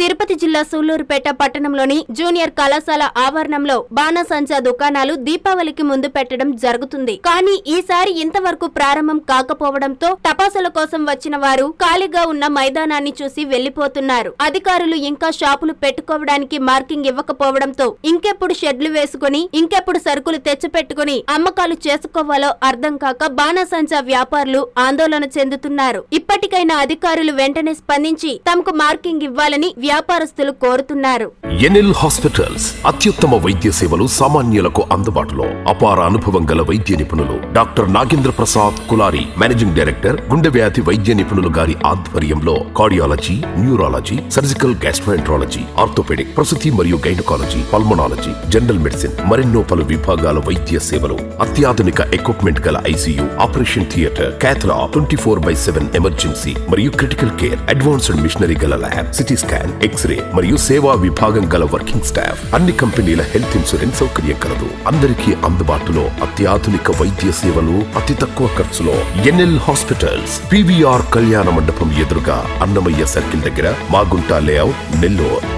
తిరుపతి జిల్లా సూళ్లూరుపేట పట్టణంలోని జూనియర్ కళాశాల ఆవరణంలో బాణసంచా దుకాణాలు దీపావళికి ముందు పెట్టడం జరుగుతుంది కానీ ఈసారి ఇంతవరకు ప్రారంభం కాకపోవడంతో టపాసుల కోసం వచ్చిన వారు ఖాళీగా ఉన్న మైదానాన్ని చూసి వెళ్లిపోతున్నారు అధికారులు ఇంకా షాపులు పెట్టుకోవడానికి మార్కింగ్ ఇవ్వకపోవడంతో ఇంకెప్పుడు షెడ్లు వేసుకుని ఇంకెప్పుడు సరుకులు తెచ్చిపెట్టుకుని అమ్మకాలు చేసుకోవాలో అర్థం కాక బాణసంచా వ్యాపారులు ఆందోళన చెందుతున్నారు ఇప్పటికైనా అధికారులు వెంటనే స్పందించి తమకు మార్కింగ్ ఇవ్వాలని వ్యాపారస్తులు కోరుతున్నారు ఎన్ఎల్ హాస్పిటల్స్ అత్యుత్తమ వైద్య సేవలు సామాన్యులకు అందుబాటులో అపార అనుభవం గల వైద్య నిపుణులు doctor Nagendra Prasad Kulari managing director గుండె వ్యాధి వైద్య నిపుణులు గారి ఆధ్వర్యంలో cardiology neurology surgical gastroenterology orthopaedic ప్రసూతి మరియు గైనకాలజీ పల్మనాలజీ జనరల్ మెడిసిన్ మరెన్నో పలు విభాగాల వైద్య సేవలు అత్యాధునిక ఎక్విప్మెంట్ గల ఐసీయూ ఆపరేషన్ థియేటర్ క్యాథలా twenty four by seven emergency మరియు క్రిటికల్ కేర్ అడ్వాన్స్డ్ మిషనరీ గల ల్యాబ్ సిటీ స్కాన్ ఎక్స్రే మరియు సేవా విభాగం గల వర్కింగ్ స్టాఫ్ అన్ని కంపెనీల హెల్త్ ఇన్సూరెన్స్ సౌకర్యం కలదు అందరికీ అందుబాటులో అత్యాధునిక వైద్య సేవలు అతి తక్కువ ఖర్చులో ఎన్ఎల్ హాస్పిటల్స్ పివిఆర్ కళ్యాణ మండపం ఎదురుగా అన్నమయ్య సర్కిల్ దగ్గర మాగుంట లేఅవుట్ నెల్లూరు